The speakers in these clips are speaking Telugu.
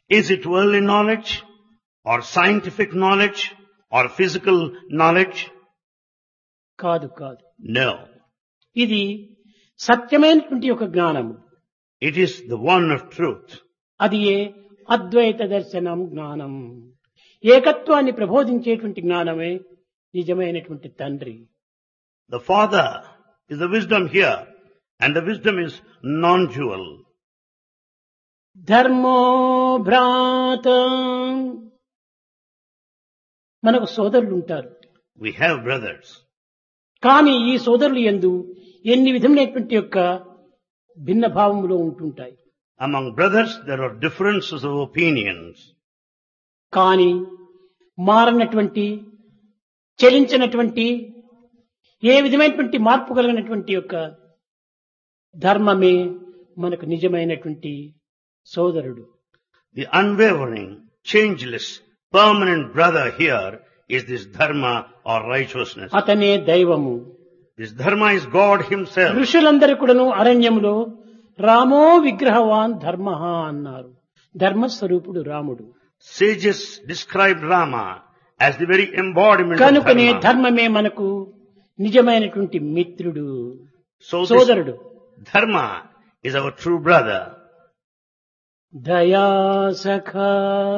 Is it worldly knowledge or scientific knowledge or physical knowledge? కాదు కాదు No. ఇది సత్యమైనటువంటి ఒక జ్ఞానము It is the one of truth. అది ఏ అద్వైత దర్శనం జ్ఞానం ఏకత్వాన్ని ప్రబోధించేటువంటి జ్ఞానమే నిజమైనటువంటి తండ్రి The Father is the wisdom here and the wisdom is non-dual. ధర్మో భ్రాత మనకు సోదరులు ఉంటారు We have brothers. కానీ ఈ సోదరులు ఎందు ఎన్ని విధములైనటువంటి యొక్క భిన్న భావములో ఉంటుంటాయి Among brothers there are differences of opinions. కానీ మారనటువంటి చలించినటువంటి ఏ విధమైనటువంటి మార్పు కలిగినటువంటి యొక్క ధర్మమే మనకు నిజమైనటువంటి సోదరుడు The unwavering, changeless, permanent brother here is this dharma or righteousness. అతనే దైవము This dharma is God himself. ఋషులందరూ కూడాను అరణ్యములో రామో విగ్రహవాన్ ధర్మ అన్నారు ధర్మస్వరూపుడు రాముడు Sages described Rama as the very embodiment of కనుకనే dharma. ధర్మమే మనకు నిజమైనటువంటి మిత్రుడు So this సోదరుడు dharma is our true brother. దయా సఖా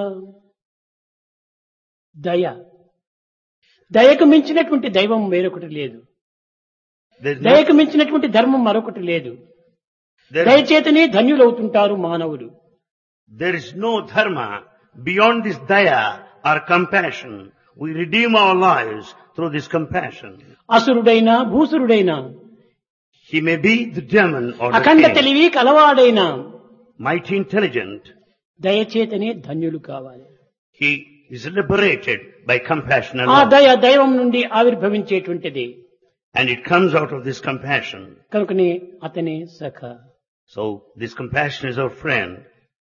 దయ దయకు మించినటువంటి దైవం వేరొకటి లేదు There is no, దయకు మించినటువంటి ధర్మం మరొకటి లేదు there, దయచేతనే ధన్యులవుతుంటారు మానవులు there is no dharma beyond this daya or compassion. We redeem our lives through this compassion. అసురుడైనా భూసురుడైనా He may be the demon or the Akhanda king, తెలివి కలవాడైనా mighty intelligent. దయచేతనే ధన్యులు కావాలి He is liberated by compassion ఆ alone. దయ దైవం నుండి ఆవిర్భవించేటువంటిది And it comes out of this compassion. కనుకనే అతనే సఖ So this compassion is our friend.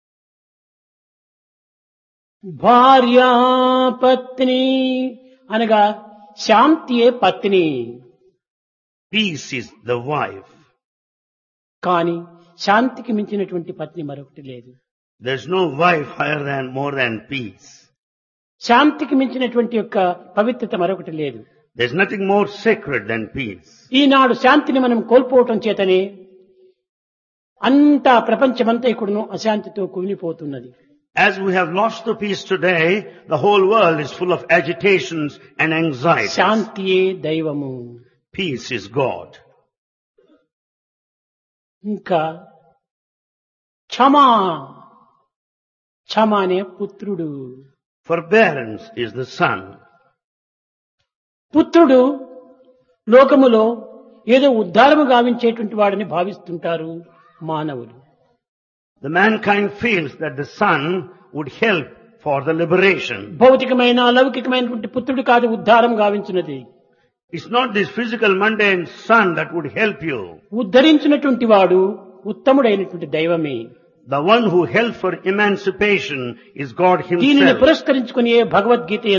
భార్యా పత్ని అనగా శాంతియే పత్ని Peace is the wife. కాని శాంతికి మించినటువంటి పత్ని మరొకటి లేదు There's no wife higher than, more than peace. శాంతికి మించినటువంటి యొక్క పవిత్రత మరొకటి లేదు There's nothing more sacred than peace. ఈనాడు శాంతిని మనం కోల్పోవటం చేతనే అంతా ప్రపంచమంతా ఇక్కడును అశాంతితో కుమిలిపోతున్నది As we have lost the peace today, the whole world is full of agitations and anxieties. శాంతియే దైవము Peace is God. ఇంకా క్షమా క్షమ అనే పుత్రుడు Forbearance is the son. పుత్రుడు లోకములో ఏదో ఉద్ధారము గావించేటువంటి వాడని భావిస్తుంటారు మానవులు The mankind feels that the son would help for the liberation. భౌతికమైన లౌకికమైనటువంటి పుత్రుడు కాదు ఉద్ధారం గావించినది It's not this physical mundane son that would help you. ఉద్ధరించినటువంటి వాడు ఉత్తముడైనటువంటి దైవమే The one who helps for emancipation is God దీనిని himself. పురస్కరించుకుని భగవద్గీత